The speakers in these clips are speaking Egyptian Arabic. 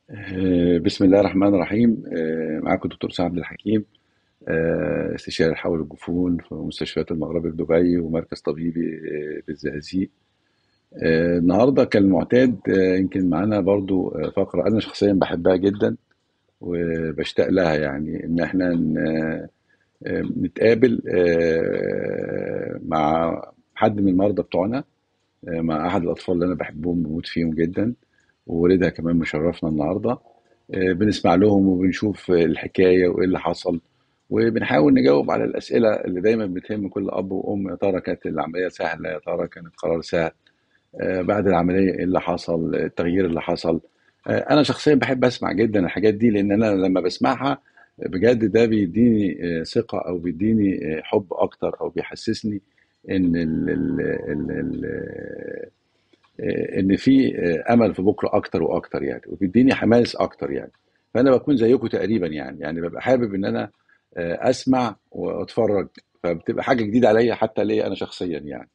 آه، بسم الله الرحمن الرحيم آه، معاكم الدكتور سعد عبد الحكيم آه، استشاري الحول الجفون في مستشفيات المغربي في دبي ومركز طبيبي آه، بالزقازيق آه، النهارده كالمعتاد آه، يمكن معانا برضو آه، فقرة أنا شخصيا بحبها جدا وبشتاق لها يعني إن احنا ن- آه، نتقابل آه، مع حد من المرضى بتوعنا آه، مع أحد الأطفال اللي أنا بحبهم بموت فيهم جدا ووالدها كمان مشرفنا النهارده آه، بنسمع لهم وبنشوف الحكايه وايه اللي حصل وبنحاول نجاوب على الاسئله اللي دايما بتهم كل اب وام يا ترى كانت العمليه سهله يا ترى كان القرار سهل آه، بعد العمليه ايه اللي حصل التغيير اللي حصل آه، انا شخصيا بحب اسمع جدا الحاجات دي لان انا لما بسمعها بجد ده بيديني آه، ثقه او بيديني آه، حب اكتر او بيحسسني ان ال ال ال ال آه، ان في آه، امل في بكره اكتر واكتر يعني وبيديني حماس اكتر يعني فانا بكون زيكم تقريبا يعني يعني ببقى حابب ان انا آه، اسمع واتفرج فبتبقى حاجه جديده عليا حتى ليا انا شخصيا يعني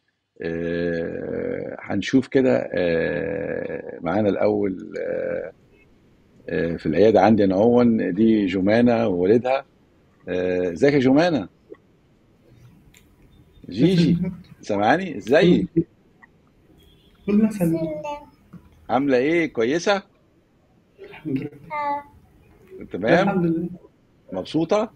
آه، هنشوف كده آه، معانا الاول آه، آه، في العياده عندي انا اهون دي جمانه ووالدها آه، ازيك يا جمانه جيجي سامعاني ازيك كلنا سلام عامله ايه كويسه الحمد لله تمام الحمد لله مبسوطه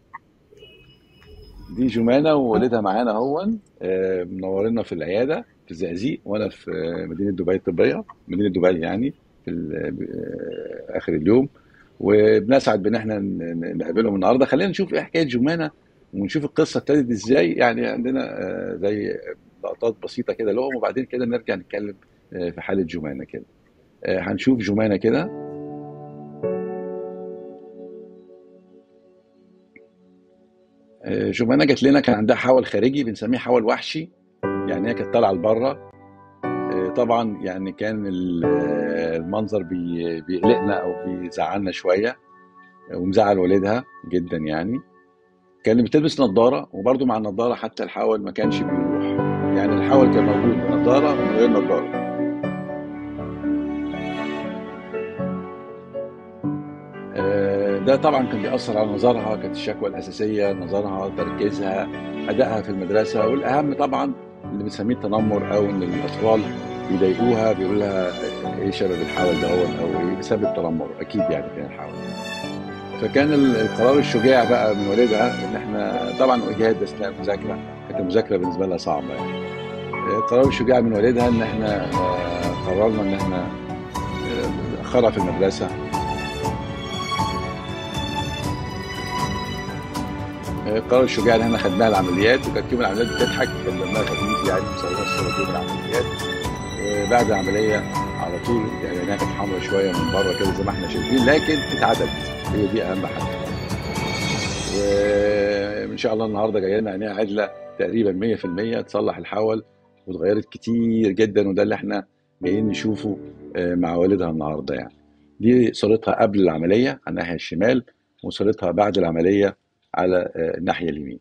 دي جمانة ووالدها معانا اهون آه، منورنا في العيادة في الزقازيق وأنا في آه، مدينة دبي الطبية مدينة دبي يعني في ال- آه، آخر اليوم وبنسعد بإن احنا ن- ن- نقابلهم النهاردة خلينا نشوف إيه حكاية جمانة ونشوف القصة ابتدت إزاي يعني عندنا آه، زي لقطات بسيطة كده لهم وبعدين كده نرجع نتكلم آه، في حالة جمانة كده آه، هنشوف جمانة كده آه، جمانة جات لنا كان عندها حول خارجي بنسميه حول وحشي يعني هي كانت طالعة لبره آه، طبعا يعني كان ال- آه، المنظر بي- بيقلقنا او بيزعلنا شويه آه، ومزعل والدها جدا يعني كانت بتلبس نظاره وبرده مع النظاره حتى الحول ما كانش بيروح يعني الحول كان موجود بنظاره ومن غير نظاره آه، ده طبعا كان بيأثر على نظرها كانت الشكوى الأساسية نظرها تركيزها أدائها في المدرسة والأهم طبعا اللي بنسميه التنمر أو إن الأطفال بيضايقوها بيقولوا لها إيه سبب الحول ده أو إيه سبب تنمر أكيد يعني كان الحول فكان ال- القرار الشجاع بقى من والدها إن إحنا طبعا إجهاد أثناء المذاكرة كانت المذاكرة بالنسبة لها صعبة يعني آه، القرار الشجاع من والدها إن إحنا آه، قررنا إن إحنا آه، نأخرها في المدرسة القرار الشجاع اللي احنا خدناها العمليات وكانت يوم العمليات بتضحك كان دمها خفيف يعني مصورة الصورة يوم العمليات وبعد العملية على طول يعني عينيها كانت حمرا شوية من بره كده زي ما احنا شايفين لكن اتعدلت هي دي أهم حاجة وإن شاء الله النهاردة جاية لنا عينيها عدلة تقريبا 100% تصلح الحول واتغيرت كتير جدا وده اللي احنا جايين نشوفه آه، مع والدها النهارده يعني دي صورتها قبل العملية على الناحية الشمال وصورتها بعد العملية على آه، الناحية اليمين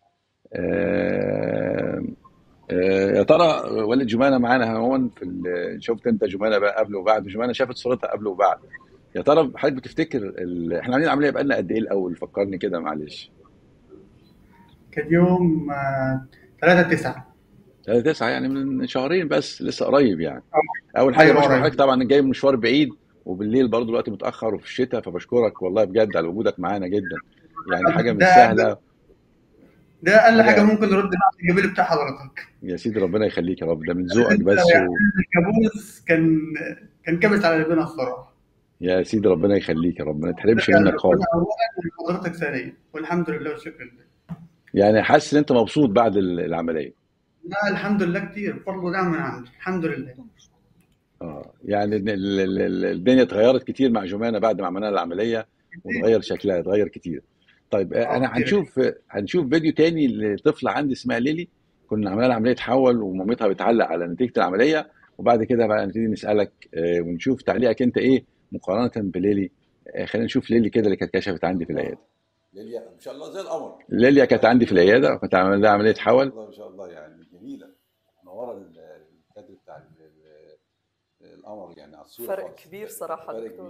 آه، آه، يا ترى والد جمانة معانا هون في ال- شفت انت جمانة بقى قبل وبعد جمانة شافت صورتها قبل وبعد يا ترى حضرتك بتفتكر ال... احنا عاملين العملية بقالنا قد ايه الأول فكرني كده معلش كان يوم 3 9 3 9 يعني من شهرين بس لسه قريب يعني اول حاجه ايوه بشكر قريب حضرتك طبعا جاي من مشوار بعيد وبالليل برضو الوقت متاخر وفي الشتاء فبشكرك والله بجد على وجودك معانا جدا يعني حاجه مش ده سهله ده اقل حاجه حاجه ممكن نرد على الجميل بتاع حضرتك يا سيدي ربنا يخليك يا رب ده من انت ذوقك بس يعني و... الكابوس كان كان كابس على قلبنا الصراحه يا سيدي ربنا يخليك يا رب ما ده تحرمش كان منك ربنا خالص اولا وحضرتك ثانيا والحمد لله والشكر لله يعني حاسس ان انت مبسوط بعد ال- العمليه لا الحمد لله كتير فضل ونعم من عندي الحمد لله اه يعني ال- ال- ال- ال- الدنيا اتغيرت كتير مع جمانه بعد ما عملنا العمليه وتغير شكلها اتغير كتير طيب آه، اه انا كتير هنشوف هنشوف فيديو تاني لطفله عندي اسمها ليلي كنا عملنا عمليه تحول ومامتها بتعلق على نتيجه العمليه وبعد كده بقى نبتدي نسالك آه، ونشوف تعليقك انت ايه مقارنه بليلي آه، خلينا نشوف ليلي كده اللي كانت كشفت عندي في العياده ليليا ما شاء الله زي القمر ليليا كانت عندي في العياده وكنت عامل لها عمليه ما شاء حول الله ما شاء الله يعني جميله منوره ال- الكادر بتاع ال- ال- القمر يعني على الصوره فرق خالص كبير صراحة فرق دكتور كبير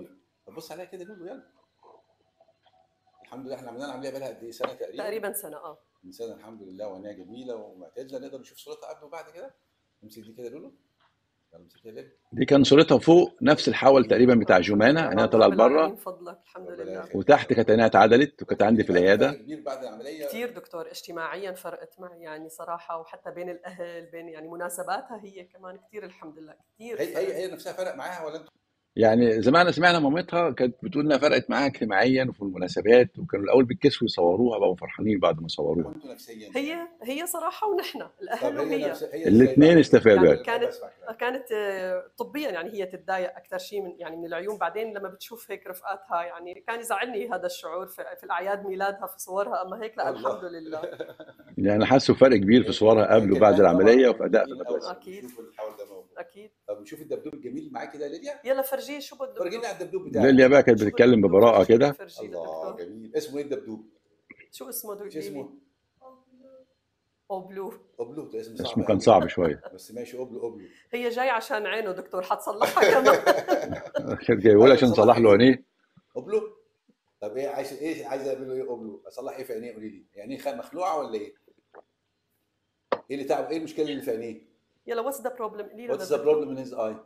طب بص عليها كده قول له يلا الحمد لله احنا عملنا العمليه بقى لها قد ايه سنه تقريبا تقريبا سنه اه من سنه الحمد لله وعينيها جميله ومعتدله نقدر نشوف صورتها قبل وبعد كده نمسك دي كده لولو يلا امسك كده ليه دي كان صورتها فوق نفس الحول تقريبا بتاع جمانه عينها طلعت رب العالمين بره فضلك الحمد ربنا لله يخليك. وتحت كانت عينها اتعدلت وكانت عندي في فرق العياده كبير بعد العمليه كثير دكتور اجتماعيا فرقت معي يعني صراحه وحتى بين الاهل بين يعني مناسباتها هي كمان كثير الحمد لله كثير هي هي هي نفسها فرق معاها ولا انت يعني زمان سمعنا مامتها كانت بتقول انها فرقت معاها اجتماعيا وفي المناسبات وكانوا الاول بيتكسفوا يصوروها بقوا فرحانين بعد ما صوروها كنتوا نفسيا هي هي صراحه ونحن طب الاهل هي وهي نفس هي الاثنين يعني استفادوا كانت كانت آه، طبيا يعني هي تتضايق اكثر شيء من يعني من العيون بعدين لما بتشوف هيك رفقاتها يعني كان يزعلني هذا الشعور في, في الاعياد ميلادها في صورها اما هيك لا الله. الحمد لله يعني حسوا فرق كبير في صورها قبل وبعد العمليه وفي اداء في المدرسه أكيد. نشوف الحوار ده موجود اكيد طب نشوف الدبدوب الجميل معاك كده يا ليليا يلا فرجيه شو بده فرجينا على الدبدوب بتاعك ليليا بقى كانت بتتكلم ببراءه كده فرجيه الله للدكتور جميل اسمه ايه الدبدوب؟ شو اسمه شو دكتور اسمه؟ او بلو اوبلو ده اسم صعب اسمه كان أوي. صعب شويه بس ماشي اوبلو اوبلو هي جاي عشان عينه دكتور حتصلحها كمان كان جايبه عشان صلح له عينيه اوبلو طب ايه عايز ايه عايز اعمل له ايه اوبلو اصلح ايه في عينيه قولي لي يعني خ- مخلوعه ولا ايه ايه اللي تعب ايه المشكله اللي في عينيه يلا واتس ذا بروبلم قولي له واتس ذا بروبلم ان هيز اي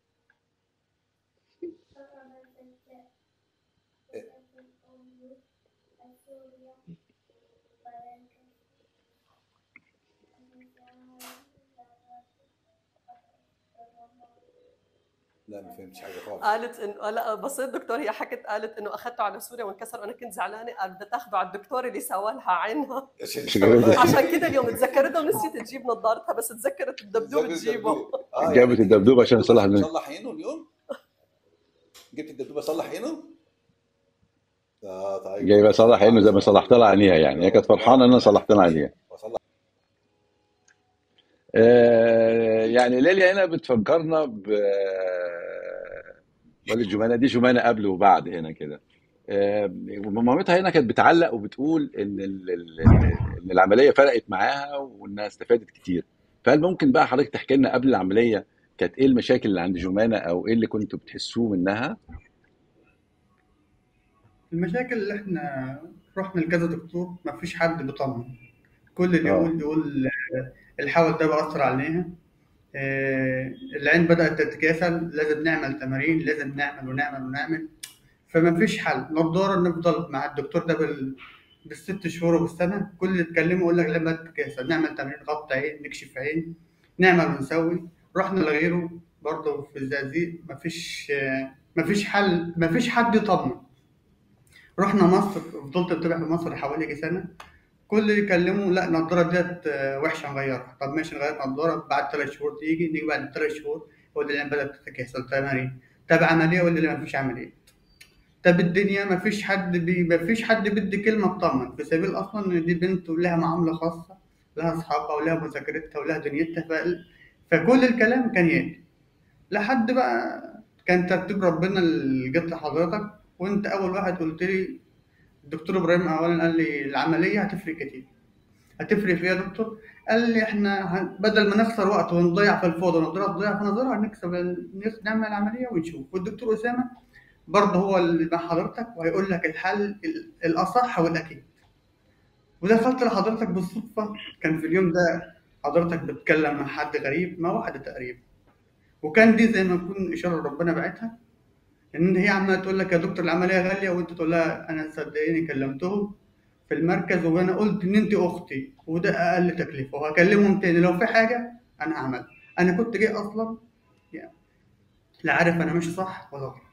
لا ما فهمتش حاجه خالص قالت انه لا بسيط دكتور هي حكت قالت انه اخذته على سوريا وانكسر وانا كنت زعلانه قال بدها تاخده على الدكتور اللي سوى لها عينها عشان كده اليوم تذكرتها ونسيت تجيب نظارتها بس تذكرت الدبدوب تجيبه آه، جابت الدبدوب عشان يصلح الدبدوب عينيه. صلح عينه اليوم جبت الدبدوب اصلح عينه اه طيب جايبه صلح عينه زي ما صلحت لها عينيها يعني هي كانت فرحانه ان انا صلحت لها عينيها وصلح آه، يعني ليليا هنا بتفكرنا ب والد جمانة دي جمانة قبل وبعد هنا كده آه، مامتها هنا كانت بتعلق وبتقول ان ال- ال- ان العمليه فرقت معاها وانها استفادت كتير فهل ممكن بقى حضرتك تحكي لنا قبل العمليه كانت ايه المشاكل اللي عند جمانة او ايه اللي كنتوا بتحسوه منها المشاكل اللي احنا رحنا لكذا دكتور ما فيش حد بيطمن كل اللي آه. يقول يقول آه، الحول ده بأثر عليها آه، العين بدأت تتكاسل لازم نعمل تمارين لازم نعمل ونعمل ونعمل فما فيش حل نضطر نفضل مع الدكتور ده بال بالست شهور وبالسنة كل اللي تكلمه يقول لك لما تتكاسل نعمل تمارين غطى عين نكشف عين نعمل ونسوي رحنا لغيره برضه في الزقازيق مفيش آه، مفيش حل مفيش حد يطمن رحنا مصر فضلت اتابع في مصر حوالي يجي سنه كل اللي يكلموا لا النضاره ديت آه، وحشه نغيرها طب ماشي نغير نضاره بعد ثلاث شهور تيجي نيجي بعد ثلاث شهور يقول لي بدات تتكاسل تمارين طب عمليه ولا لا مفيش عمليه طب الدنيا مفيش حد بي مفيش حد بيدي كلمه تطمن في سبيل اصلا ان دي بنت ولها معامله خاصه لها اصحابها ولها مذاكرتها ولها دنيتها ف... فكل الكلام كان يأتي لحد بقى كان ترتيب ربنا اللي جت لحضرتك وانت اول واحد قلت لي الدكتور ابراهيم اولا قال لي العمليه هتفرق كتير هتفرق في ايه يا دكتور قال لي احنا هن- بدل ما نخسر وقت ونضيع في الفوضى ونضيع تضيع في نظرها نكسب ال- نعمل العمليه ونشوف والدكتور اسامه برضه هو اللي مع حضرتك وهيقول لك الحل ال- الاصح والاكيد ودخلت لحضرتك بالصدفه كان في اليوم ده حضرتك بتتكلم مع حد غريب مع واحده تقريبا وكان دي زي ما يكون اشاره ربنا بعتها ان هي عماله تقول لك يا دكتور العمليه غاليه وانت تقول لها انا صدقيني كلمتهم في المركز وانا قلت ان انت اختي وده اقل تكلفه وهكلمهم تاني لو في حاجه انا هعملها انا كنت جاي اصلا يعني لا عارف انا ماشي صح ولا غلط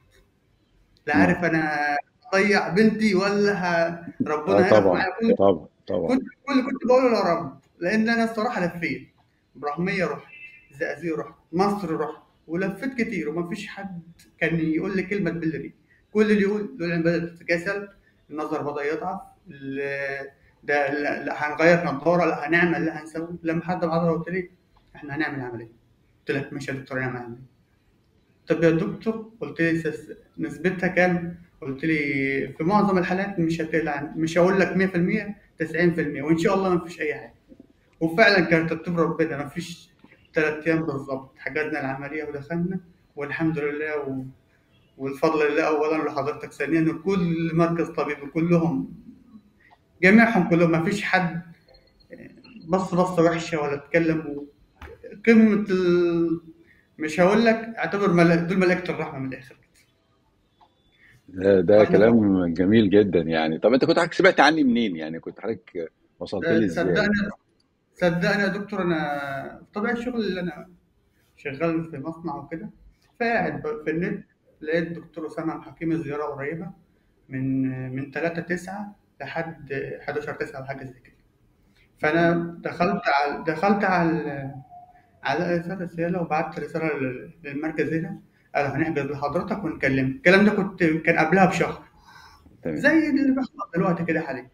لا عارف انا اضيع بنتي ولا ه... ربنا اه هيقف طبعا معايا كل طبعا طبعا كنت كل كنت بقول له يا رب لان انا الصراحه لفيت ابراهيميه رحت الزقازيق رحت مصر رحت ولفيت كتير ومفيش حد كان يقول لي كلمه تبل ريقي كل اللي يقول دول بدات تتكاسل النظر بدا يضعف ال- ده لا, لا هنغير نظاره لا هنعمل لا هنسوي لما حد بعدها قلت لي احنا هنعمل عمليه قلت لك ماشي يا دكتور نعمل عمليه طب يا دكتور قلت لي سس- نسبتها كام؟ قلت لي في معظم الحالات مش هتقلع مش هقول لك 100% 90% وان شاء الله ما فيش اي حاجه وفعلا كان ترتيب ربنا ما فيش ثلاث ايام بالظبط حجزنا العمليه ودخلنا والحمد لله و... والفضل لله اولا لحضرتك ثانيا وكل مركز طبيب كلهم جميعهم كلهم ما فيش حد بص بصه وحشه ولا اتكلم قمه ال... مش هقول لك اعتبر مل... دول ملائكه الرحمه من الاخر ده, ده واحنا كلام جميل جدا يعني طب انت كنت حضرتك سمعت عني منين يعني كنت حضرتك وصلت لي ازاي صدقني صدقني يا دكتور انا طبيعي الشغل اللي انا شغال في مصنع وكده فقاعد ب- في النت لقيت دكتور اسامه حكيم زياره قريبه من من 3 9 لحد 11 9 او حاجه زي كده فانا دخلت على دخلت على على رسالة رسالة وبعت رسالة لل- للمركز هنا قالوا هنحجز لحضرتك ونكلمك الكلام ده كنت كان قبلها بشهر تمام زي اللي بيحصل دلوقتي كده حاليا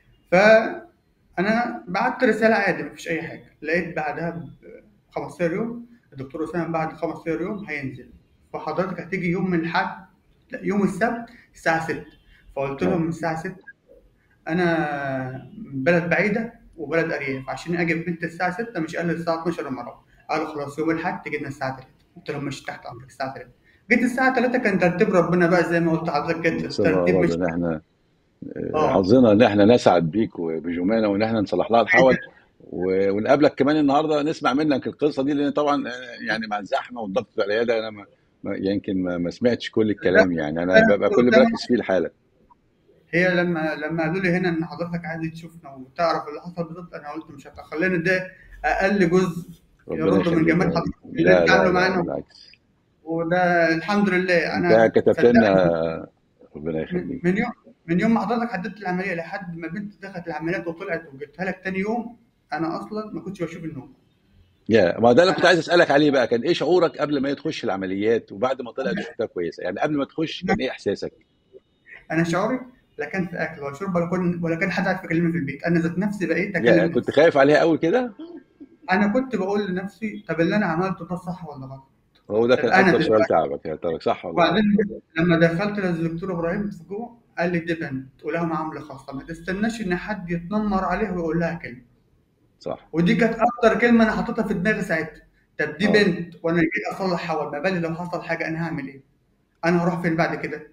فانا بعت رساله عادي مفيش اي حاجه لقيت بعدها ب 15 يوم الدكتور اسامه بعد 15 يوم هينزل فحضرتك هتيجي يوم من الحد لا يوم السبت الساعه 6 فقلت لهم الساعه 6 انا من بلد بعيده وبلد ارياف عشان اجي بنت الساعه 6 مش قال الساعه 12 لما اروح قالوا خلاص يوم الاحد تجينا الساعه 3 قلت لهم مش تحت امرك الساعه 3 جيت الساعه 3 كان ترتيب ربنا بقى زي ما قلت لحضرتك كده نسأل الله الترتيب مش برضه ان احنا آه، اه حظنا ان احنا نسعد بيك وبجمانه وان احنا نصلح لها الحول و- ونقابلك كمان النهارده نسمع منك القصه دي لان طبعا آه، يعني مع الزحمه والضغط في العياده انا ما ما- يمكن ما, ما سمعتش كل لا الكلام يعني انا انا ببقى كل قدام مركز فيه الحاله هي لما لما قالوا لي هنا ان حضرتك عايز تشوفنا وتعرف اللي حصل بالظبط انا قلت مش هتاخر لان ده اقل جزء ربنا يرد من يخليك جمال يا رب حضرتك اللي لا لا بتعاملوا لا معانا بالعكس وده الحمد لله انت انا كتبت صدقني لنا ربنا من يخليك من يوم من يوم ما حضرتك حددت العمليه لحد ما بنت دخلت العمليات وطلعت وجبتها لك تاني يوم انا اصلا ما كنتش بشوف النوم يا ما ده اللي كنت انا عايز اسالك عليه بقى كان ايه شعورك قبل ما تخش العمليات وبعد ما طلعت وشفتها كويسه يعني قبل ما تخش كان ايه احساسك انا شعوري لا كان في اكل ولا شرب ولا كان ولا كان حد عارف يكلمني في البيت انا ذات نفسي بقيت يا اكلم كنت نفسي خايف عليها قوي كده انا كنت بقول لنفسي طب اللي انا عملته ده صح ولا غلط هو ده طب كان انا اكتر سؤال دلوقتي تعبك يا ترى صح ولا غلط وبعدين لما دخلت للدكتور ابراهيم في جوه قال لي دي بنت ولها معامله خاصه ما تستناش ان حد يتنمر عليها ويقول لها كلمه صح ودي كانت اكتر كلمه انا حاططها في دماغي ساعتها طب دي اه بنت وانا جاي اصلح حول ما بالي لو حصل حاجه انا هعمل ايه؟ انا هروح فين بعد كده؟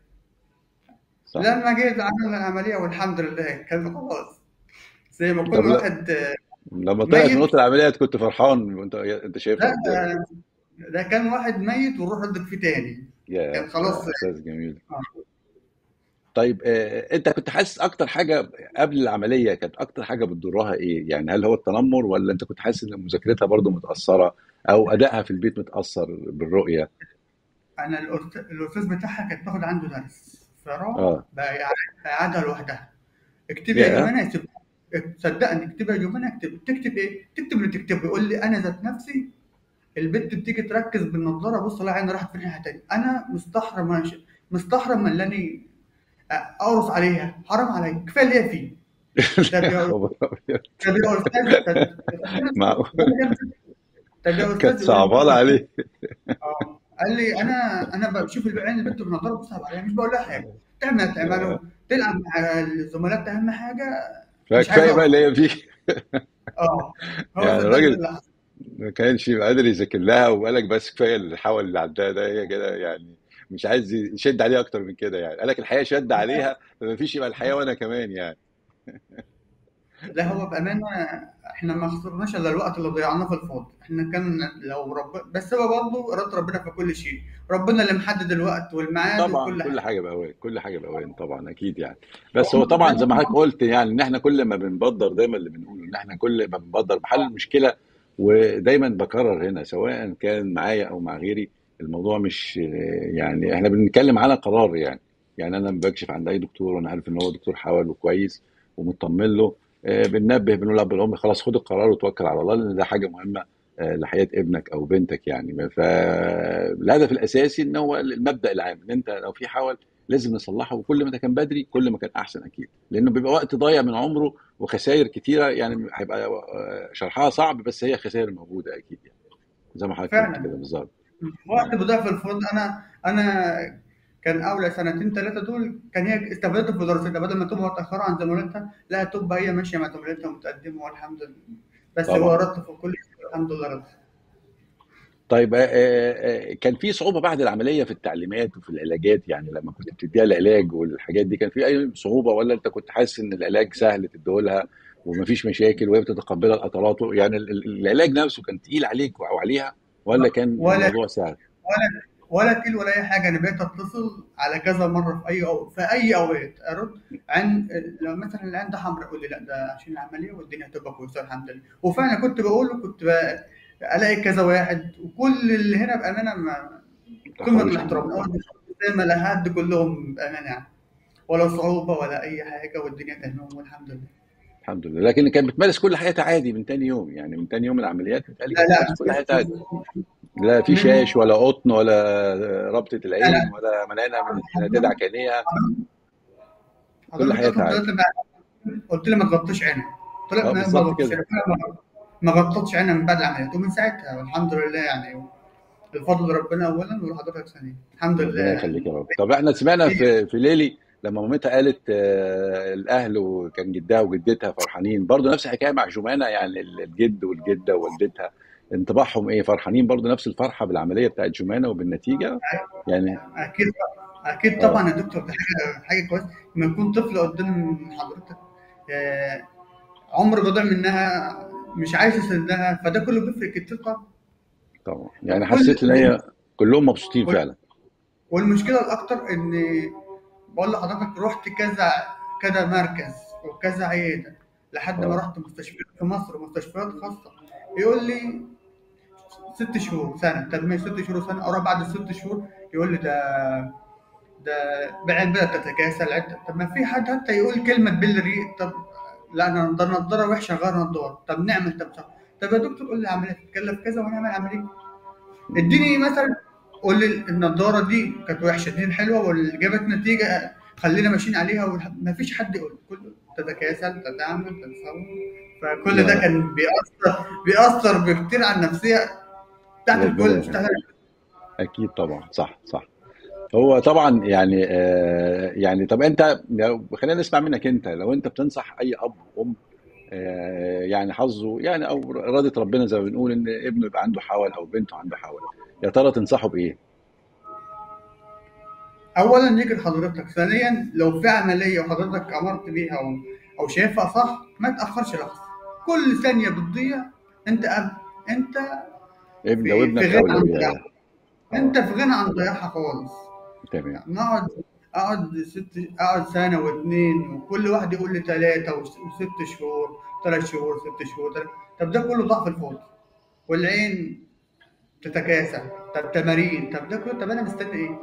صح لما جيت عملنا العمليه والحمد لله كان خلاص زي ما طب كل لا واحد آه، لما طلعت من ميت اوضه العمليات كنت فرحان وانت انت شايفها لا قدامك ده ده كان واحد ميت والروح ردت فيه تاني يا كان خلاص ده احساس جميل آه. طيب آه، انت كنت حاسس اكتر حاجه قبل العمليه كانت اكتر حاجه بتضرها ايه يعني هل هو التنمر ولا انت كنت حاسس ان مذاكرتها برضو متاثره او ادائها في البيت متاثر بالرؤيه انا الأست- الاستاذ بتاعها كانت تاخد عنده درس فراح اه بقى يقعد- قعدها لوحدها اكتبي يا يا جمانة اكتب صدقني اكتبي يا جمانة اكتب تكتب ايه؟ تكتب اللي تكتبه يقول لي انا ذات نفسي البت بتيجي تركز بالنضاره بص لا عيني راحت في ناحيه تانيه انا مستحرم أنا ش- مستحرم من اللي اقرص عليها حرام عليا كفايه اللي هي فيه طب يا يا خبر أبيض. طب يا استاذ طب معقول طب يا كانت استاذ يقول لي صعبانه عليه اه قال لي انا انا بشوف العين البنت بالنضاره بصعب عليها مش بقول لها حاجه تعمل تعمله يا تلعب مع الزملاء اهم حاجه مش عايز فكفايه بقى اقرا اللي هي فيه اه هو يعني صدقني ده الراجل اللي حصل ما كانش قادر يذاكر لها وقالك بس كفايه الحول اللي عدها ده هي كده يعني مش عايز يشد عليها اكتر من كده يعني قالك الحياه شد عليها فما فيش يبقى الحياه وانا كمان يعني لا هو بامانه احنا ما خسرناش الا الوقت اللي ضيعناه في الفاضي احنا كان لو رب بس هو برضه اراده ربنا في كل شيء ربنا اللي محدد الوقت والميعاد طبعا وكل كل حاجه حاجه باوان كل حاجه باوان طبعا اكيد يعني بس هو هو طبعا زي ما دايما حضرتك قلت يعني ان احنا كل ما بنبدر دايما اللي بنقوله ان احنا كل ما بنبدر بحل المشكله ودايما بكرر هنا سواء كان معايا او مع غيري الموضوع مش يعني احنا بنتكلم على قرار يعني يعني انا لما بكشف عند اي دكتور وانا عارف ان هو دكتور حاول وكويس ومطمن له آه، بننبه بنقول لاب الام خلاص خد القرار وتوكل على الله لان ده حاجه مهمه آه، لحياه ابنك او بنتك يعني فالهدف الاساسي ان هو المبدا العام ان انت لو في حول لازم نصلحه وكل ما ده كان بدري كل ما كان احسن اكيد لانه بيبقى وقت ضايع من عمره وخسائر كتيره يعني هيبقى آه، شرحها صعب بس هي خسائر موجوده اكيد يعني زي ما حضرتك قلت فعلا كده بالظبط وقت بضعف الفرد انا انا كان اولى سنتين ثلاثه دول كان هي استفادت في دراستها بدل ما تبقى متاخره عن زميلاتها لا تبقى هي ماشيه مع زميلاتها ومتقدمه والحمد لله بس هو طبعا رد في كل شيء الحمد لله رد طيب آه، آه، آه، كان في صعوبة بعد العملية في التعليمات وفي العلاجات يعني لما كنت بتديها العلاج والحاجات دي كان في أي صعوبة ولا أنت كنت حاسس إن العلاج سهل تديهولها ومفيش مشاكل وهي بتتقبلها القطرات يعني ال- ال- العلاج نفسه كان تقيل عليك أو عليها ولا كان ولا الموضوع سهل؟ ولا ولا تقيل ولا اي حاجه انا بقيت اتصل على كذا مره في اي أو في اي اوقات ارد عن لو مثلا العين ده حمراء يقول لي لا ده عشان العمليه والدنيا هتبقى كويسه الحمد لله وفعلا كنت بقوله كنت بقى الاقي كذا واحد وكل اللي هنا بامانه ما قمه تحاولش الاحترام من اول زي ما لحد كلهم بامانه يعني ولا صعوبه ولا اي حاجه والدنيا تمام والحمد لله الحمد لله لكن كانت بتمارس كل حياتها عادي من تاني يوم يعني من تاني يوم العمليات بتهيألي لا كانت لا بتمارس كل حياتها عادي لا في من شاش ولا قطن ولا ربطة لا العين لا ولا مناعة من إنها تدعك عينيها كل حضرتك حياتها اصلا عادي طلعت مع- قلت لي ما تغطيش عينك قلت اه لك ما ما بالظبط غطيش كده عينك ما ما غطيتش عينها من بعد العمليات ومن ساعتها والحمد لله يعني الفضل ربنا اولا ولحضرتك ثانيا الحمد لله ربنا يخليك يا رب طب احنا سمعنا في في ليلي لما مامتها قالت آه، الاهل وكان جدها وجدتها فرحانين برضو نفس الحكايه مع جمانه يعني الجد والجده ووالدتها انطباعهم ايه فرحانين برضو نفس الفرحه بالعمليه بتاعت جمانه وبالنتيجه يعني اكيد اكيد اه طبعا يا دكتور ده حاجه حاجه كويسه لما يكون طفل قدام حضرتك آه، عمر بضيع منها مش عايز يسندها فده كله بيفرق كتير طبعا طبعا يعني كل حسيت ان هي كلهم مبسوطين وال- فعلا والمشكله الاكتر ان بقول لحضرتك رحت كذا كذا مركز وكذا عياده لحد ما اه رحت مستشفيات في مصر ومستشفيات خاصه يقول لي ست شهور سنه طب ما ست شهور سنه اروح بعد الست شهور يقول لي ده ده بعين بدات تتكاسل عده طب ما في حد حتى يقول كلمه تبل الريق طب لا انا ده نضاره وحشه غير نضاره طب نعمل طب صح طب يا دكتور قول لي عمليه تتكلف كذا ونعمل عمليه اديني مثلا قول لي النضاره دي كانت وحشه دي حلوه واللي جابت نتيجه خلينا ماشيين عليها ما فيش حد يقول كله تتكاسل تتعمل تتسوي فكل ده لا كان بيأثر بيأثر بكتير على النفسيه بتاعت ربنا الكل مش يخليك بتاعت اكيد طبعا صح صح هو طبعا يعني آه يعني طب انت لو خلينا نسمع منك انت لو انت بتنصح اي اب وام آه يعني حظه يعني او اراده ربنا زي ما بنقول ان ابنه يبقى عنده حول او بنته عنده حول يا ترى تنصحه بايه؟ اولا نيجي لحضرتك ثانيا لو في عمليه وحضرتك امرت بيها او او شايفها صح ما تاخرش لحظه كل ثانيه بتضيع انت أب... انت ابن لو في في ابنك غنى او عن لو ضياعها انت اه في غنى عن ضياعها خالص تمام يعني نقعد اقعد ست اقعد سنه واثنين وكل واحد يقول لي ثلاثه وست شهور ثلاث شهور ست شهور تلات... طب ده كله ضعف الفاضي والعين تتكاسل طب تمارين طب ده كله طب انا مستني ايه؟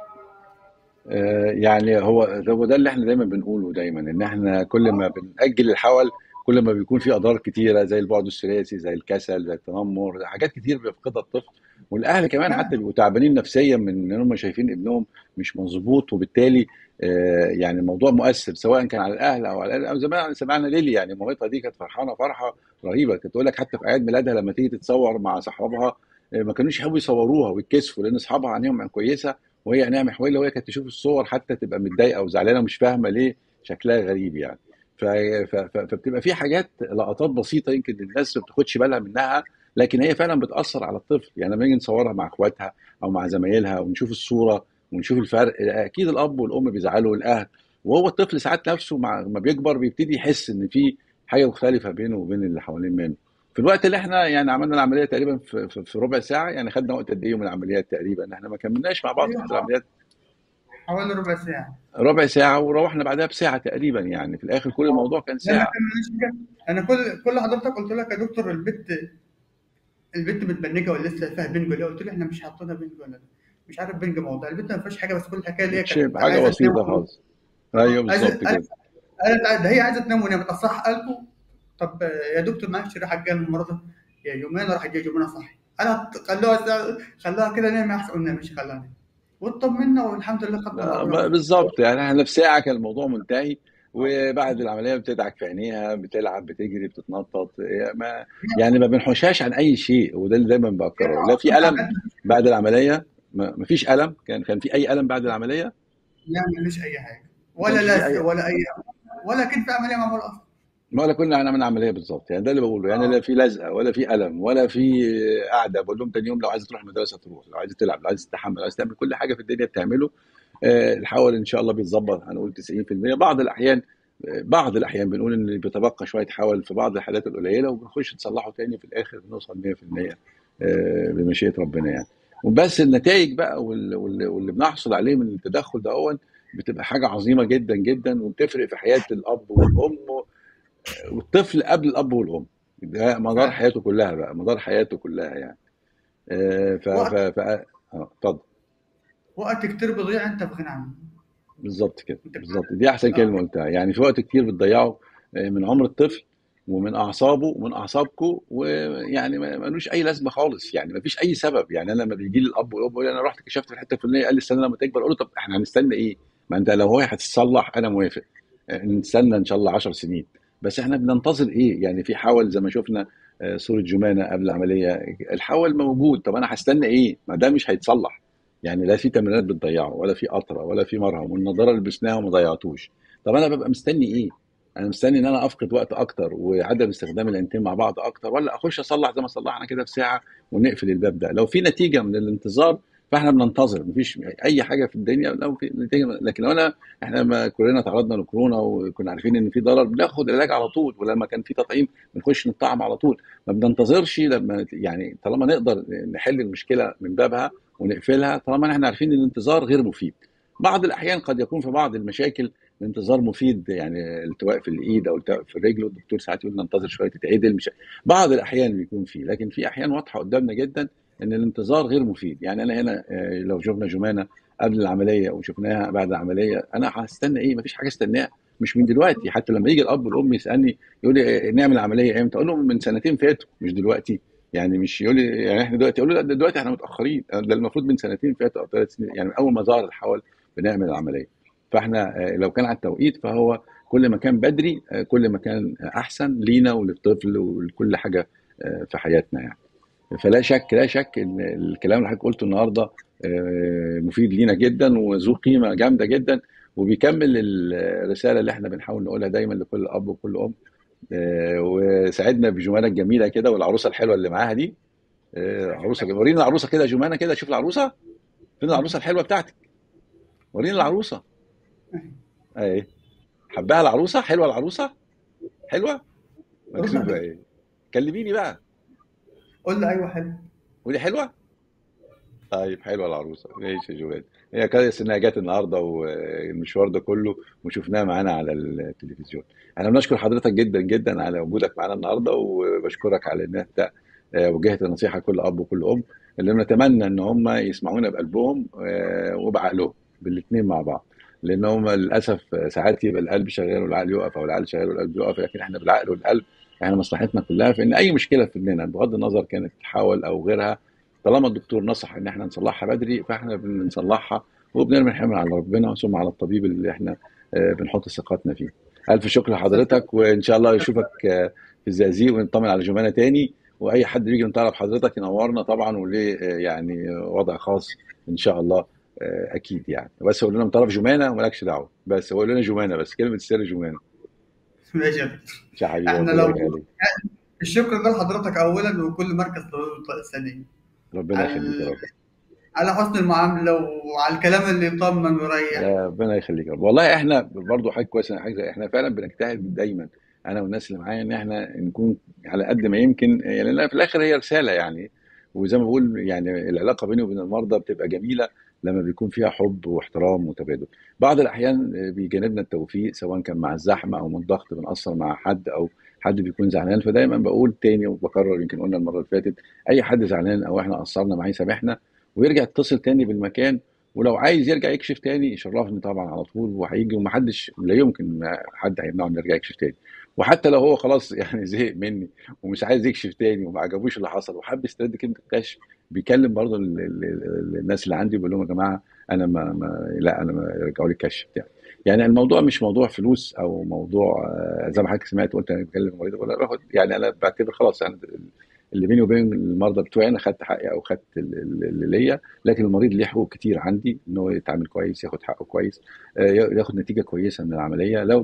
آه، يعني هو هو ده اللي احنا دايما بنقوله دايما ان احنا كل ما بنأجل الحول كل ما بيكون في اضرار كتيره زي البعد الثلاثي زي الكسل زي التنمر حاجات كتير بيفقدها الطفل والاهل كمان حتى بيبقوا تعبانين نفسيا من ان هم شايفين ابنهم مش مظبوط وبالتالي آه، يعني الموضوع مؤثر سواء كان على الاهل او على الأهل. او زمان سمعنا ليلي يعني مامتها دي كانت فرحانه فرحه رهيبه كانت تقول لك حتى في اعياد ميلادها لما تيجي تتصور مع صحابها آه، ما كانوش يحبوا يصوروها ويتكسفوا لان اصحابها عينيهم كويسه وهي عينيها محوله وهي كانت تشوف الصور حتى تبقى متضايقه وزعلانه ومش فاهمه ليه شكلها غريب يعني ف... ف... ف... فبتبقى في حاجات لقطات بسيطه يمكن الناس ما بتاخدش بالها منها لكن هي فعلا بتاثر على الطفل يعني لما نيجي نصورها مع اخواتها او مع زمايلها ونشوف الصوره ونشوف الفرق اكيد الاب والام بيزعلوا والاهل وهو الطفل ساعات نفسه مع ما بيكبر بيبتدي يحس ان في حاجه مختلفه بينه وبين اللي حوالين منه في الوقت اللي احنا يعني عملنا العمليه تقريبا في, في, في ربع ساعه يعني خدنا وقت قد ايه من العمليات تقريبا احنا ما كملناش مع بعض ايوه في العمليات حوالي ربع ساعه ربع ساعه وروحنا بعدها بساعه تقريبا يعني في الاخر كل الموضوع كان لا ما ساعه كملناش كده انا كل كل حضرتك قلت لك يا دكتور البت البت متبنجه ولا لسه فيها بنج ولا إيه؟ قلت له احنا مش حاطينها بنج ولا لا. مش عارف بنج موضوع البت ما فيهاش حاجه بس كل الحكايه اللي هي شيء كانت حاجه عايزه بسيطه تنام خالص ايوه عايزه بالظبط قالت كده قالت ده هي عايزه تنام ونامت اصح قلبه طب يا دكتور معلش راح جاي المرضى يا يومين راح جاي يومين صحي انا خلوها خلوها كده نام احسن قلنا ماشي خلاها نام واطمنا والحمد لله خدنا لا، الامر ب- بالظبط يعني احنا في ساعه كان الموضوع منتهي وبعد العمليه بتدعك في عينيها بتلعب بتجري بتتنطط إيه، ما يعني ما بنحوشهاش عن اي شيء وده اللي دايما بكرره لا في الم بعد العمليه ما ما فيش الم كان كان في اي الم بعد العمليه لا مفيش اي حاجه ما ولا كانش في لثه اي ولا اي ولا كان في عمليه معموله اصلا ما ولا كنا هنعمل عمليه بالظبط يعني ده اللي بقوله يعني لا اه في لزقه ولا في الم ولا في قعده بقول لهم تاني يوم لو عايز تروح المدرسه تروح لو عايز تلعب لو عايز تستحمى لو عايز تعمل كل حاجه في الدنيا بتعمله آه، الحول ان شاء الله بيتظبط هنقول 90% بعض الاحيان بعض الاحيان بنقول ان بيتبقى شويه حول في بعض الحالات القليله وبنخش نصلحه تاني في الاخر بنوصل 100% آه، بمشيئه ربنا يعني وبس النتائج بقى وال- وال- واللي بنحصل عليه من التدخل ده هو بتبقى حاجه عظيمه جدا جدا وبتفرق في حياه الاب والام والطفل قبل الاب والام ده مدار فعلا حياته كلها بقى مدار حياته كلها يعني آه، ف ف وقت ف اه اتفضل وقت كتير بيضيع انت في غنى عنه بالظبط كده انت بالظبط دي احسن اه كلمه قلتها يعني في وقت كتير بتضيعه آه، من عمر الطفل ومن اعصابه ومن اعصابكم ويعني ما- ملوش اي لازمه خالص يعني ما فيش اي سبب يعني انا لما بيجي لي الاب والام يقول لي انا رحت كشفت في الحته الفلانيه قال لي استنى لما تكبر اقول له طب احنا هنستنى ايه؟ ما انت لو هو هتتصلح انا موافق آه، نستنى ان شاء الله 10 سنين بس احنا بننتظر ايه؟ يعني في حول زي ما شفنا آه، صوره جمانه قبل العمليه الحول موجود طب انا هستنى ايه؟ ما ده مش هيتصلح يعني لا في تمرينات بتضيعه ولا في قطره ولا في مرهم والنضاره اللي لبسناها وما ضيعتوش طب انا ببقى مستني ايه؟ انا مستني ان انا افقد وقت اكتر وعدم استخدام الانتين مع بعض اكتر ولا اخش اصلح زي ما صلحنا كده في ساعه ونقفل الباب ده لو في نتيجه من الانتظار فاحنا بننتظر مفيش اي حاجه في الدنيا لو في نتيجه لكن لو انا احنا ما كلنا تعرضنا لكورونا وكنا عارفين ان في ضرر بناخد العلاج على طول ولما كان في تطعيم بنخش نطعم على طول ما بننتظرش لما يعني طالما نقدر نحل المشكله من بابها ونقفلها طالما احنا عارفين ان الانتظار غير مفيد بعض الاحيان قد يكون في بعض المشاكل الانتظار مفيد يعني التواء في الايد او التواء في الرجل والدكتور ساعات يقول ننتظر شويه تتعدل مش بعض الاحيان بيكون فيه لكن في احيان واضحه قدامنا جدا ان الانتظار غير مفيد يعني انا هنا آه، لو شفنا جمانه قبل العمليه وشفناها بعد العمليه انا هستنى ايه مفيش حاجه استناها مش من دلوقتي حتى لما يجي الاب والام يسالني يقول لي آه، نعمل عمليه امتى اقول لهم من سنتين فاتوا مش دلوقتي يعني مش يقول لي يعني احنا دلوقتي اقول له لا ده دلوقتي احنا متاخرين ده المفروض من سنتين فاتوا او ثلاث سنين يعني من اول ما ظهر الحول بنعمل العمليه فاحنا آه، لو كان على التوقيت فهو كل ما كان بدري آه، كل ما كان احسن لينا وللطفل ولكل حاجه آه، في حياتنا يعني فلا شك لا شك ان الكلام اللي حضرتك قلته النهارده آه، مفيد لينا جدا وذو قيمه جامده جدا وبيكمل الرساله اللي احنا بنحاول نقولها دايما لكل اب وكل ام آه، وساعدنا بجمانه الجميله كده والعروسه الحلوه اللي معاها دي آه، عروسه جميلة. ورينا العروسه كده يا جمانه كده شوف العروسه فين العروسه الحلوه بتاعتك ورينا العروسه ايه حباها العروسه حلوه العروسه حلوه مكسوفه ايه كلميني بقى قول له ايوه حلو ودي حلوه طيب حلوه العروسه ماشي يا جواد هي كويس انها جت النهارده والمشوار ده كله وشفناها معانا على التلفزيون انا بنشكر حضرتك جدا جدا على وجودك معانا النهارده وبشكرك على ان انت آه، وجهت النصيحه لكل اب وكل ام اللي نتمنى ان هم يسمعونا بقلبهم آه، وبعقلهم بالاثنين مع بعض لان هم للاسف آه، ساعات يبقى القلب شغال والعقل يقف او العقل شغال والقلب يقف لكن احنا بالعقل والقلب احنا مصلحتنا كلها في ان اي مشكله في ابننا بغض النظر كانت تحول او غيرها طالما الدكتور نصح ان احنا نصلحها بدري فاحنا بنصلحها وبنرمي الحمل على ربنا ثم على الطبيب اللي احنا آه، بنحط ثقتنا فيه. الف شكر لحضرتك وان شاء الله اشوفك آه، في الزقازيق ونطمن على جمانه تاني واي حد بيجي من طرف حضرتك ينورنا طبعا وليه آه، يعني وضع خاص ان شاء الله آه، اكيد يعني بس قول لنا من طرف جمانه ومالكش دعوه بس قول لنا جمانه بس كلمه السر جمانه ماشي يا دكتور يا حبيبي احنا ربنا لو يخليك الشكر ده لحضرتك اولا وكل مركز طبيب ثانيا ربنا يخليك يا رب على حسن المعامله وعلى الكلام اللي يطمن ويريح يا ربنا يخليك يا رب والله احنا برضو حاجه كويسه حاجه احنا فعلا بنجتهد دايما انا والناس اللي معايا ان احنا نكون على قد ما يمكن يعني لأن في الاخر هي رساله يعني وزي ما بقول يعني العلاقه بيني وبين المرضى بتبقى جميله لما بيكون فيها حب واحترام وتبادل بعض الاحيان بيجانبنا التوفيق سواء كان مع الزحمه او من الضغط بنأثر مع حد او حد بيكون زعلان فدايما بقول تاني وبكرر يمكن قلنا المره اللي فاتت اي حد زعلان او احنا قصرنا معاه يسامحنا ويرجع يتصل تاني بالمكان ولو عايز يرجع يكشف تاني يشرفني طبعا على طول وهيجي ومحدش لا يمكن حد هيمنعه انه يرجع يكشف تاني وحتى لو هو خلاص يعني زهق مني ومش عايز يكشف تاني وما عجبوش اللي حصل وحب يسترد كلمه الكشف بيكلم برضه ال- ال- ال- الناس اللي عندي بيقول لهم يا جماعه انا ما, ما لا انا ما رجعوا لي الكشف بتاعي يعني الموضوع مش موضوع فلوس او موضوع آه، زي ما حضرتك سمعت قلت انا بكلم المريض ولا باخد يعني انا بعتبر خلاص يعني اللي بيني وبين المرضى بتوعي انا خدت حقي او خدت ال- ال- اللي ليا لكن المريض ليه حقوق كتير عندي ان هو يتعامل كويس ياخد حقه كويس آه، ياخد نتيجه كويسه من العمليه لو ده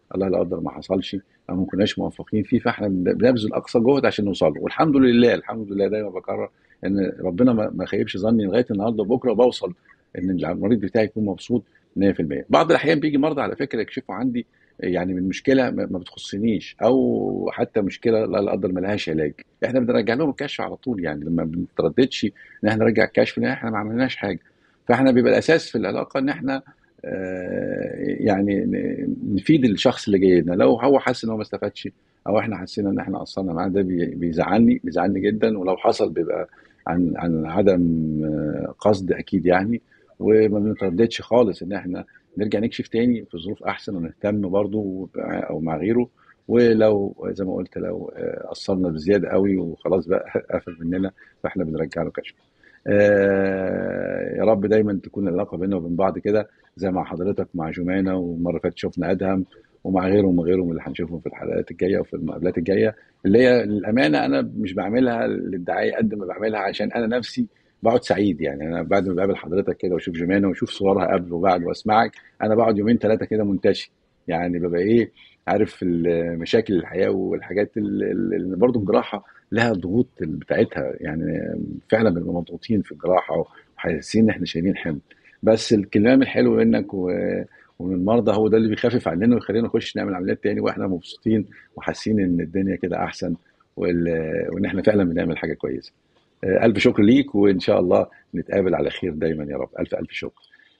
الله لا قدر ما حصلش او ما كناش موفقين فيه فاحنا بنبذل اقصى جهد عشان نوصل له والحمد لله الحمد لله دايما بكرر ان ربنا ما خيبش ظني لغايه النهارده بكره بوصل ان المريض بتاعي يكون مبسوط 100% بعض الاحيان بيجي مرضى على فكره يكشفوا عندي يعني من مشكله ما بتخصنيش او حتى مشكله لا قدر ما لهاش علاج احنا بنرجع لهم الكشف على طول يعني لما بنترددش ان احنا نرجع الكشف لان احنا ما عملناش حاجه فاحنا بيبقى الاساس في العلاقه ان احنا يعني نفيد الشخص اللي جاي لنا لو هو حاسس ان هو ما استفادش او احنا حسينا ان احنا قصرنا معاه ده بيزعلني بيزعلني جدا ولو حصل بيبقى عن عن عدم قصد اكيد يعني وما بنترددش خالص ان احنا نرجع نكشف تاني في ظروف احسن ونهتم برضه او مع غيره ولو زي ما قلت لو قصرنا بزياده قوي وخلاص بقى قفل مننا فاحنا بنرجع له كشف. يا رب دايما تكون العلاقه بيننا وبين بعض كده زي مع حضرتك مع جمانه والمره اللي فاتت شفنا ادهم ومع غيرهم وغيرهم اللي هنشوفهم في الحلقات الجايه وفي المقابلات الجايه اللي هي للامانه انا مش بعملها للدعايه قد ما بعملها عشان انا نفسي بقعد سعيد يعني انا بعد ما بقابل حضرتك كده واشوف جمانه واشوف صورها قبل وبعد واسمعك انا بقعد يومين ثلاثه كده منتشي يعني ببقى ايه عارف مشاكل الحياه والحاجات اللي برضه الجراحه لها ضغوط بتاعتها يعني فعلا بنبقى مضغوطين في الجراحه وحاسين ان احنا شايلين حمل بس الكلام الحلو منك و... ومن المرضى هو ده اللي بيخفف عننا ويخلينا نخش نعمل عمليات تاني واحنا مبسوطين وحاسين ان الدنيا كده احسن وال... وان احنا فعلا بنعمل حاجه كويسه. الف شكر ليك وان شاء الله نتقابل على خير دايما يا رب الف الف شكر.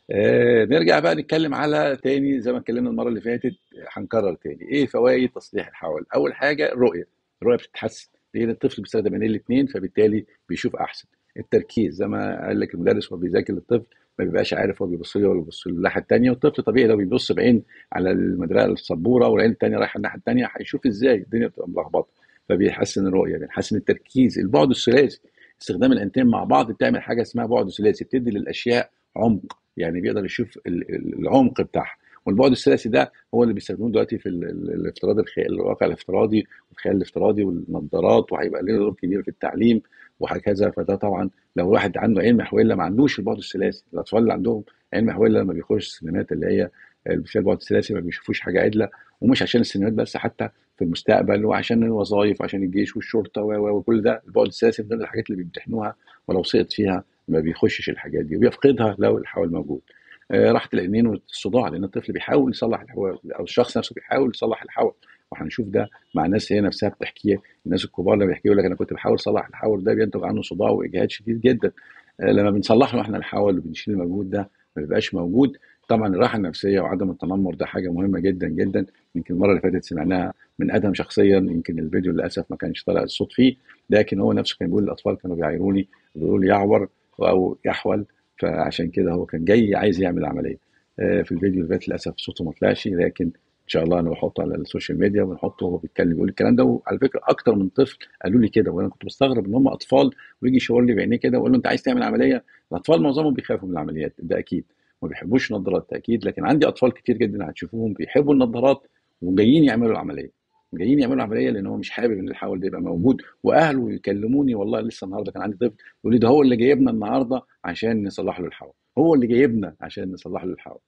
آه نرجع بقى نتكلم على تاني زي ما اتكلمنا المره اللي فاتت هنكرر تاني ايه فوائد تصليح الحول؟ اول حاجه الرؤيه، الرؤيه بتتحسن لان الطفل بيستخدم عينيه الاثنين فبالتالي بيشوف احسن. التركيز زي ما قال لك المدرس وهو بيذاكر للطفل ما بيبقاش عارف هو بيبص لي ولا بيبص للناحيه الثانيه والطفل طبيعي لو بيبص بعين على المدرسه السبوره والعين الثانيه رايحه الناحيه الثانيه هيشوف ازاي الدنيا بتبقى ملخبطه فبيحسن الرؤيه بيحسن التركيز البعد الثلاثي استخدام العينتين مع بعض بتعمل حاجه اسمها بعد ثلاثي بتدي للاشياء عمق يعني بيقدر يشوف العمق بتاعها والبعد الثلاثي ده هو اللي بيستخدموه دلوقتي في الافتراض الواقع الافتراضي والخيال الافتراضي والنظارات وهيبقى له دور كبير في التعليم وهكذا فده طبعا لو واحد عنده عين محوله ما عندوش البعد الثلاثي الاطفال اللي عندهم عين محوله لما بيخش السينمات اللي هي فيها البعد الثلاثي ما بيشوفوش حاجه عدله ومش عشان السينمات بس حتى في المستقبل وعشان الوظائف وعشان الجيش والشرطه وكل ده البعد الثلاثي من الحاجات اللي بيمتحنوها ولو سقط فيها ما بيخشش الحاجات دي وبيفقدها لو الحول موجود آه راحه العينين والصداع لان الطفل بيحاول يصلح الحول او الشخص نفسه بيحاول يصلح الحول وهنشوف ده مع ناس هي نفسها بتحكي الناس الكبار لما بيحكوا لك انا كنت بحاول اصلح الحول ده بينتج عنه صداع واجهاد شديد جدا آه لما بنصلح له احنا الحول وبنشيل المجهود ده ما بيبقاش موجود طبعا الراحه النفسيه وعدم التنمر ده حاجه مهمه جدا جدا يمكن المره اللي فاتت سمعناها من ادهم شخصيا يمكن الفيديو للاسف ما كانش طالع الصوت فيه لكن هو نفسه كان بيقول الاطفال كانوا بيعايروني بيقولوا لي يعور او يحول فعشان كده هو كان جاي عايز يعمل عمليه في الفيديو اللي فات للاسف صوته ما طلعش لكن ان شاء الله انا بحطه على السوشيال ميديا ونحطه وهو بيتكلم بيقول الكلام ده وعلى فكره اكتر من طفل قالوا لي كده وانا كنت بستغرب ان هم اطفال ويجي يشاور لي بعينيه كده واقول له انت عايز تعمل عمليه الاطفال معظمهم بيخافوا من العمليات ده اكيد ما بيحبوش النظارات اكيد لكن عندي اطفال كتير جدا هتشوفوهم بيحبوا النظارات وجايين يعملوا العمليه جايين يعملوا عمليه لان هو مش حابب ان الحول ده يبقى موجود واهله يكلموني والله لسه النهارده كان عندي طفل يقول لي ده هو اللي جايبنا النهارده عشان نصلح له الحول هو اللي جايبنا عشان نصلح له الحول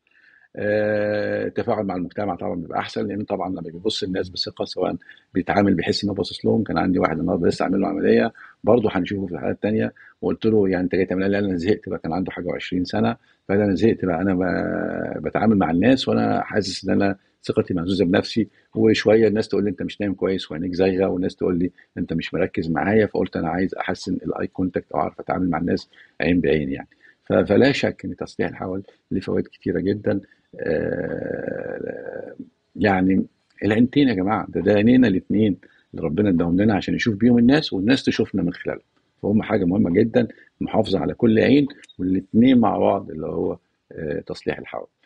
التفاعل مع المجتمع طبعا بيبقى احسن لان طبعا لما بيبص الناس بثقه سواء بيتعامل بيحس ان هو باصص لهم كان عندي واحد النهارده لسه عامل له عمليه برضه هنشوفه في الحلقه الثانيه وقلت له يعني انت جاي تعمل لي انا زهقت بقى كان عنده حاجه و20 سنه فقال انا زهقت بقى انا بتعامل مع الناس وانا حاسس ان انا ثقتي مهزوزه بنفسي وشويه الناس تقول لي انت مش نايم كويس وعينيك زايغه والناس تقول لي انت مش مركز معايا فقلت انا عايز احسن الاي كونتاكت او اعرف اتعامل مع الناس عين بعين يعني فلا شك ان تصليح الحول له فوائد كثيره جدا يعني العينتين يا جماعه ده ده عينينا الاثنين اللي ربنا اداهم لنا عشان نشوف بيهم الناس والناس تشوفنا من خلالهم فهم حاجه مهمه جدا المحافظه على كل عين والاثنين مع بعض اللي هو تصليح الحول